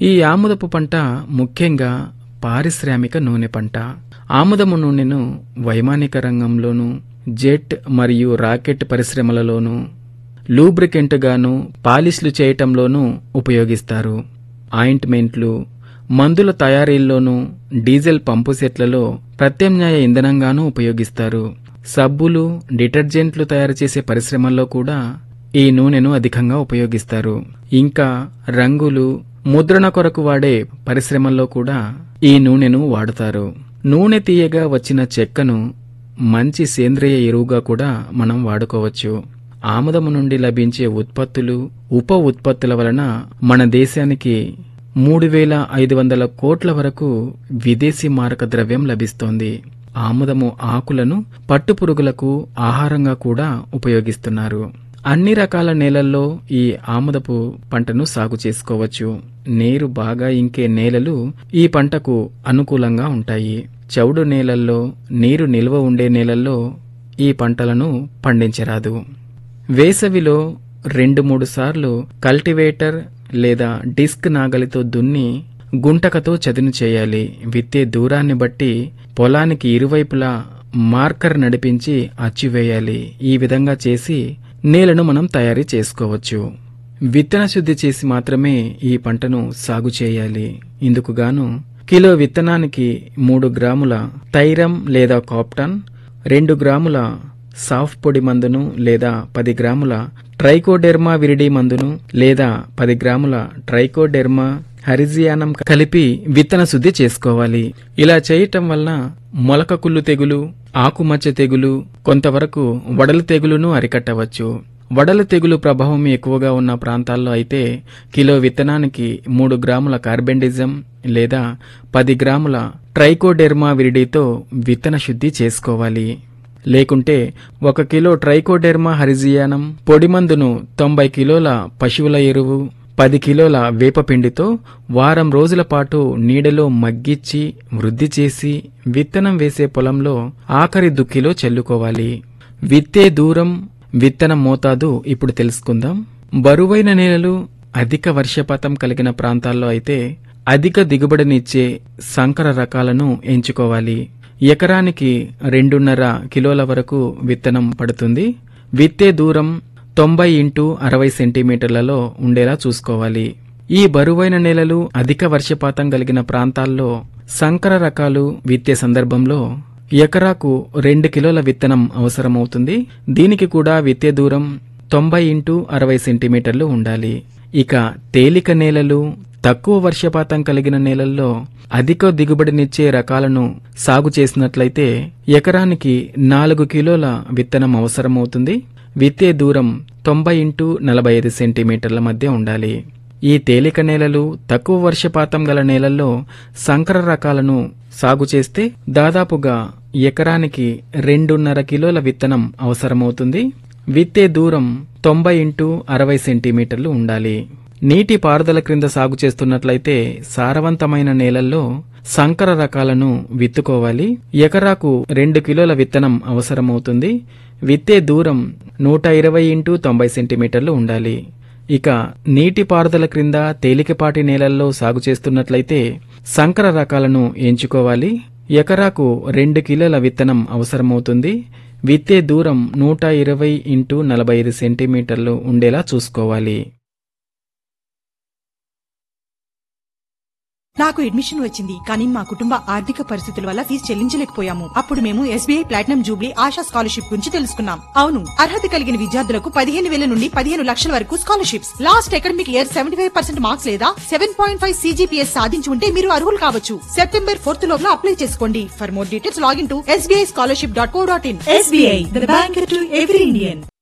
ఈ ఆముదపు పంట ముఖ్యంగా పారిశ్రామిక నూనె పంట ఆముదము నూనెను వైమానిక రంగంలోనూ జెట్ మరియు రాకెట్ పరిశ్రమలలోనూ లూబ్రికెంట్గాను పాలిష్లు చేయటంలోనూ ఉపయోగిస్తారు ఆయింట్మెంట్లు మందుల తయారీల్లోనూ డీజిల్ పంపు సెట్లలో ప్రత్యామ్నాయ ఇంధనంగానూ ఉపయోగిస్తారు సబ్బులు డిటర్జెంట్లు తయారు చేసే పరిశ్రమల్లో కూడా ఈ నూనెను అధికంగా ఉపయోగిస్తారు ఇంకా రంగులు ముద్రణ కొరకు వాడే పరిశ్రమల్లో కూడా ఈ నూనెను వాడుతారు నూనె తీయగా వచ్చిన చెక్కను మంచి సేంద్రియ ఎరువుగా కూడా మనం వాడుకోవచ్చు ఆముదము నుండి లభించే ఉత్పత్తులు ఉప ఉత్పత్తుల వలన మన దేశానికి మూడు వేల ఐదు వందల కోట్ల వరకు విదేశీ మారక ద్రవ్యం లభిస్తోంది ఆముదము ఆకులను పట్టుపురుగులకు ఆహారంగా కూడా ఉపయోగిస్తున్నారు అన్ని రకాల నేలల్లో ఈ ఆముదపు పంటను సాగు చేసుకోవచ్చు నీరు బాగా ఇంకే నేలలు ఈ పంటకు అనుకూలంగా ఉంటాయి చౌడు నేలల్లో నీరు నిల్వ ఉండే నేలల్లో ఈ పంటలను పండించరాదు వేసవిలో రెండు మూడు సార్లు కల్టివేటర్ లేదా డిస్క్ నాగలితో దున్ని గుంటకతో చదును చేయాలి విత్తే దూరాన్ని బట్టి పొలానికి ఇరువైపులా మార్కర్ నడిపించి అచ్చివేయాలి ఈ విధంగా చేసి నేలను మనం తయారీ చేసుకోవచ్చు విత్తన శుద్ధి చేసి మాత్రమే ఈ పంటను సాగు చేయాలి ఇందుకుగాను కిలో విత్తనానికి మూడు గ్రాముల థైరం లేదా కాప్టన్ రెండు గ్రాముల సాఫ్ పొడి మందును లేదా పది గ్రాముల ట్రైకోడెర్మా విరిడి మందును లేదా పది గ్రాముల ట్రైకోడెర్మా హరిజియానం కలిపి విత్తన శుద్ధి చేసుకోవాలి ఇలా చేయటం వలన మొలక కుళ్ళు తెగులు ఆకుమచ్చ తెగులు కొంతవరకు వడలు తెగులును అరికట్టవచ్చు వడలు తెగులు ప్రభావం ఎక్కువగా ఉన్న ప్రాంతాల్లో అయితే కిలో విత్తనానికి మూడు గ్రాముల కార్బెండిజం లేదా పది గ్రాముల ట్రైకోడెర్మా విరిడితో విత్తన శుద్ధి చేసుకోవాలి లేకుంటే ఒక కిలో ట్రైకోడెర్మా హరిజియానం పొడిమందును తొంభై కిలోల పశువుల ఎరువు పది కిలోల వేపపిండితో వారం రోజుల పాటు నీడలో మగ్గిచ్చి వృద్ధి చేసి విత్తనం వేసే పొలంలో ఆఖరి దుక్కిలో చల్లుకోవాలి విత్తే దూరం విత్తన మోతాదు ఇప్పుడు తెలుసుకుందాం బరువైన నేలలు అధిక వర్షపాతం కలిగిన ప్రాంతాల్లో అయితే అధిక దిగుబడినిచ్చే సంకర రకాలను ఎంచుకోవాలి ఎకరానికి రెండున్నర కిలోల వరకు విత్తనం పడుతుంది విత్తే దూరం తొంభై ఇంటూ అరవై సెంటీమీటర్లలో ఉండేలా చూసుకోవాలి ఈ బరువైన నేలలు అధిక వర్షపాతం కలిగిన ప్రాంతాల్లో సంకర రకాలు విత్తే సందర్భంలో ఎకరాకు రెండు కిలోల విత్తనం అవసరమవుతుంది దీనికి కూడా విత్తే దూరం తొంభై ఇంటూ అరవై సెంటీమీటర్లు ఉండాలి ఇక తేలిక నేలలు తక్కువ వర్షపాతం కలిగిన నేలల్లో అధిక దిగుబడినిచ్చే రకాలను సాగు చేసినట్లయితే ఎకరానికి నాలుగు కిలోల విత్తనం అవసరమవుతుంది విత్తే దూరం తొంభై ఇంటూ నలభై ఐదు సెంటీమీటర్ల మధ్య ఉండాలి ఈ తేలిక నేలలు తక్కువ వర్షపాతం గల నేలల్లో సంకర రకాలను సాగు చేస్తే దాదాపుగా ఎకరానికి రెండున్నర కిలోల విత్తనం అవసరమవుతుంది విత్తే దూరం తొంభై ఇంటూ అరవై సెంటీమీటర్లు ఉండాలి నీటి పారుదల క్రింద సాగు చేస్తున్నట్లయితే సారవంతమైన నేలల్లో సంకర రకాలను విత్తుకోవాలి ఎకరాకు రెండు కిలోల విత్తనం అవసరమవుతుంది విత్తే దూరం నూట ఇరవై ఇంటూ తొంభై సెంటీమీటర్లు ఉండాలి ఇక నీటి పారుదల క్రింద తేలికపాటి నేలల్లో సాగు చేస్తున్నట్లయితే సంకర రకాలను ఎంచుకోవాలి ఎకరాకు రెండు కిలోల విత్తనం అవసరమవుతుంది విత్తే దూరం నూట ఇరవై ఇంటూ నలభై ఐదు సెంటీమీటర్లు ఉండేలా చూసుకోవాలి నాకు అడ్మిషన్ వచ్చింది కానీ మా కుటుంబ ఆర్థిక పరిస్థితుల వల్ల ఫీజు చెల్లించలేకపోయాము అప్పుడు మేము SBI platinum jubilee Asha scholarship గురించి తెలుసుకున్నాం అవును అర్హత కలిగిన విద్యార్థులకు పదిహేను వేల నుండి పదిహేను లక్షల వరకు scholarships last academic year seventy five percent marks లేదా సెవెన్ పాయింట్ ఫైవ్ సీజీపీఎస్ సాధించి ఉంటే మీరు అర్హులు కావచ్చు సెప్టెంబర్ ఫోర్త్ లోపల అప్లై చేసుకోండి for more details login to SBI scholarship dot co dot in SBI the bank to every Indian